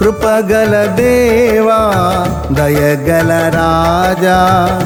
కృపగల దేవా దయగల రాజా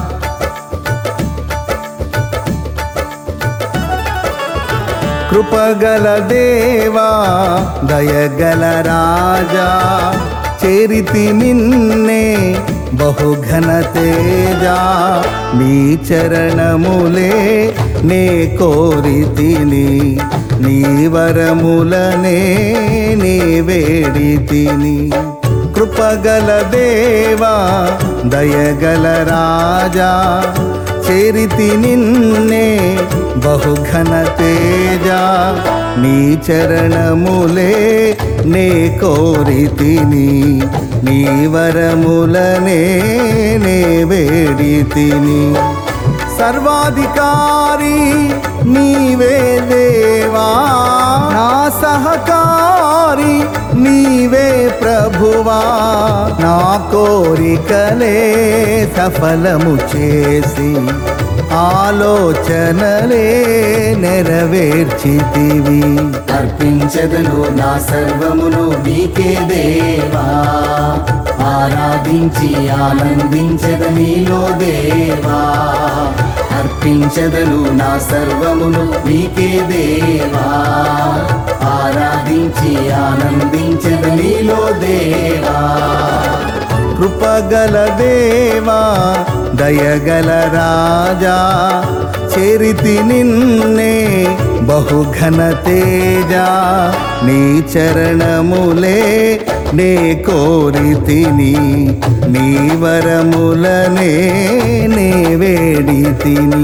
కృపగల దేవా దయగల రాజా చేరితి నిన్నే బహుఘన తేజా నీ చరణములే నే కోరితిని నీ వరములనే నే వేడితిని కృపగల దేవా దయగల రాజా చేరితి నిన్నే బహుఘన తేజ నీ చరణములే నే కోరితిని నీ వరములనే నే వేడితిని సర్వాధికారి నీవే దేవా నా సహకారి నీవే ప్రభువా నా కోరికలే సఫలము చేసి ఆలోచనలే నెరవేర్చితివి అర్పించదను నా సర్వమును నీకే దేవా ఆరాధించి ఆనందించద నీలో దేవా అర్పించదను నా సర్వమును నీకే దేవా ఆరాధించి ఆనందించద నీలో దేవా కృపగల దేవా దయగల రాజా చేరితి నిన్నే బహుఘన తేజ నీ చరణములే నే కోరితిని నీ వరములనే నే వేడితిని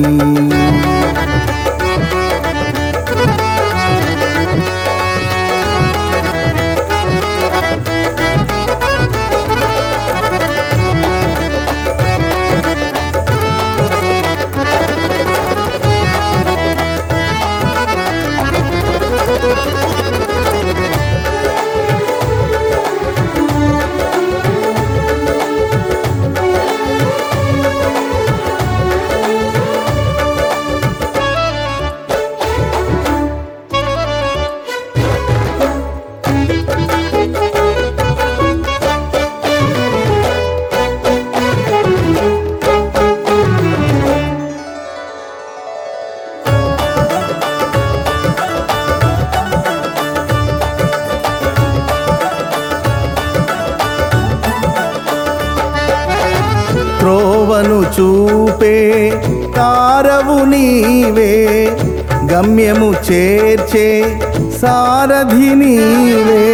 త్రోవను చూపే తారవు నీవే గమ్యము చేర్చే సారథి నీవే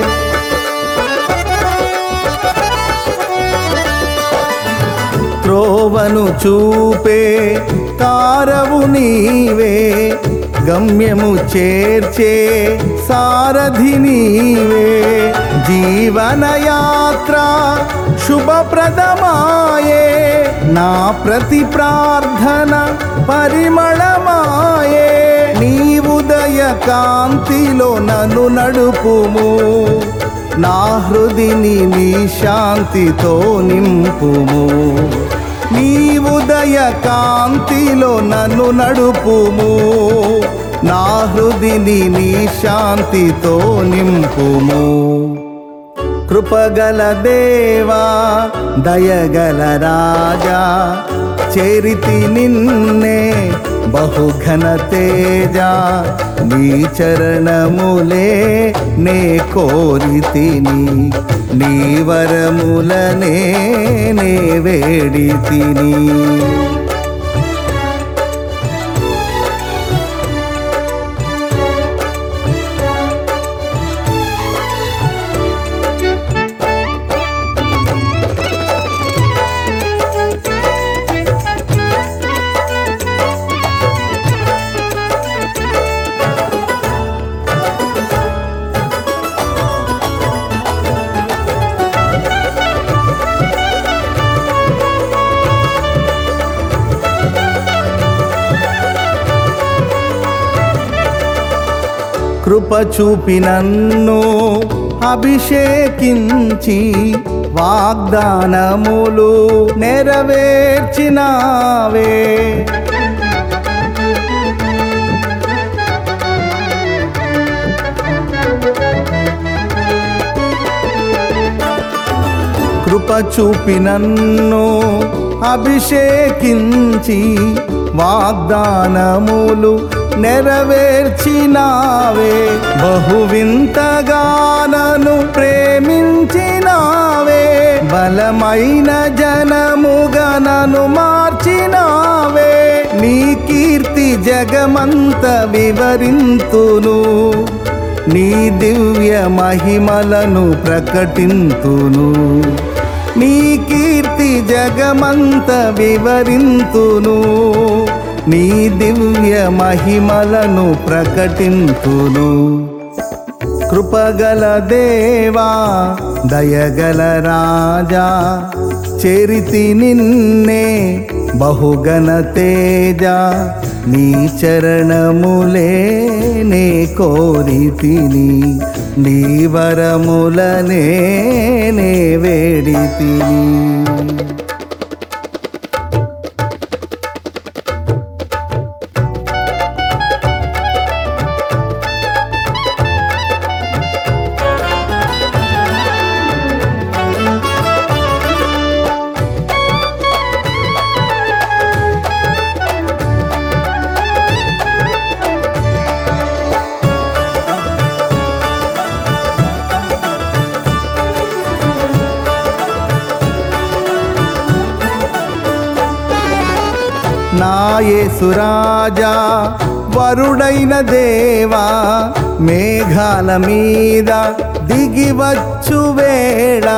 త్రోవను చూపే తారవు నీవే గమ్యము చేర్చే సారథి నీవే జీవనయాత్ర శుభప్రదమాయే నా ప్రతి ప్రార్థన పరిమళమాయే నీ ఉదయ కాంతిలో నన్ను నడుపుము నా హృదిని నీ శాంతితో నింపుము నీ ఉదయ కాంతిలో నన్ను నడుపుము నా హృదిని నీ శాంతితో నింపుము కృపగల దేవా దయగల రాజా చేరితి నిన్నే బహుఘన తేజ నీ చరణములే నే కోరితిని నీ వరములనే నే వేడితిని కృప చూపి నన్ను అభిషేకించి వాగ్దానములు నెరవేర్చినావే కృప చూపి నన్ను అభిషేకించి వాగ్దానములు నెరవేర్చినావే బహు వింతగానను ప్రేమించినావే బలమైన జనముగా నన్ను మార్చినావే నీ కీర్తి జగమంత వివరింతును నీ దివ్య మహిమలను ప్రకటింతును నీ కీర్తి జగమంత వివరింతును నీ దివ్య మహిమలను ప్రకటింతును కృపగల దేవా దయగల రాజా చేరితి నిన్నే బహుగణ తేజ నీ చరణములే నే కోరి తిని నీ వరములనే నే వేడి తిని నాయసురాజా వరుడైన దేవా మేఘాల మీద దిగివచ్చు వేళ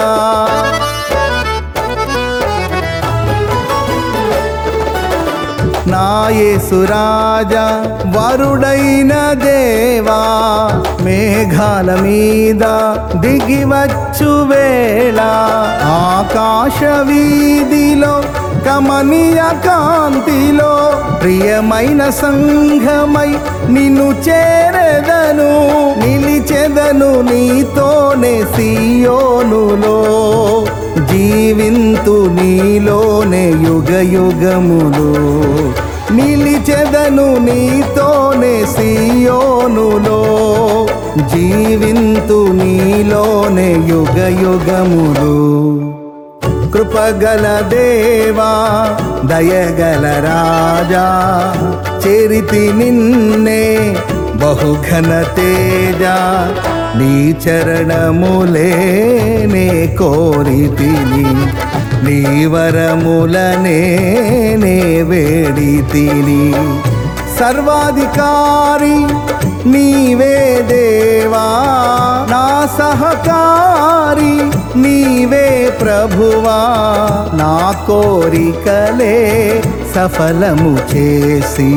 నాయసురాజా వరుడైన దేవా మేఘాల మీద దిగివచ్చు వేళ ఆకాశ వీధిలో కమనీయ కాంతిలో ప్రియమైన సంఘమై నిన్ను చేరెదను నిలిచెదను నీతోనే సియోనులో జీవింతు నీలోనే యుగ యుగములు నిలిచెదను నీతోనే సియోనులో జీవింతు నీలోనే యుగ యుగములు కృపగల దేవా దయగల రాజా చేరితి నిన్నే బహుఘన తేజ నీ చరణములే నే కోరి తిని నీ వరములనే నే వేడి తిని సర్వాధికారి నీవే దేవా నా సహకారి నీవే ప్రభువా నా కోరికలే సఫలము చేసి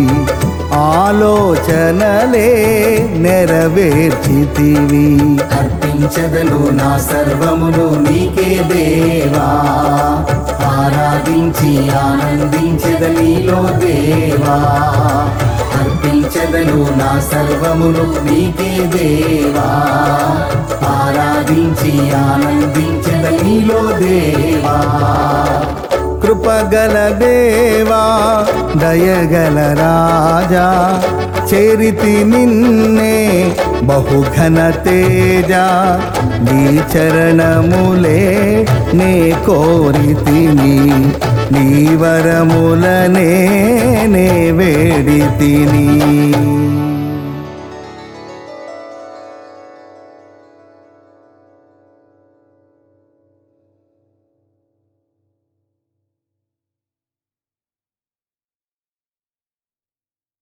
ఆలోచనలే నెరవేర్చితివి అర్పించదను నా సర్వమును నీకే దేవా ఆరాధించి ఆనందించద నీలో దేవా అర్పించదను నా సర్వమును నీకే దేవా ఆరాధించి ఆనందించద నీలో దేవా కృపగల దేవా దయగల రాజా చేరితి నిన్నే బహుఘన తేజ నీ చరణములే నే కోరి తిని నీ వరములనే నే వేడి తిని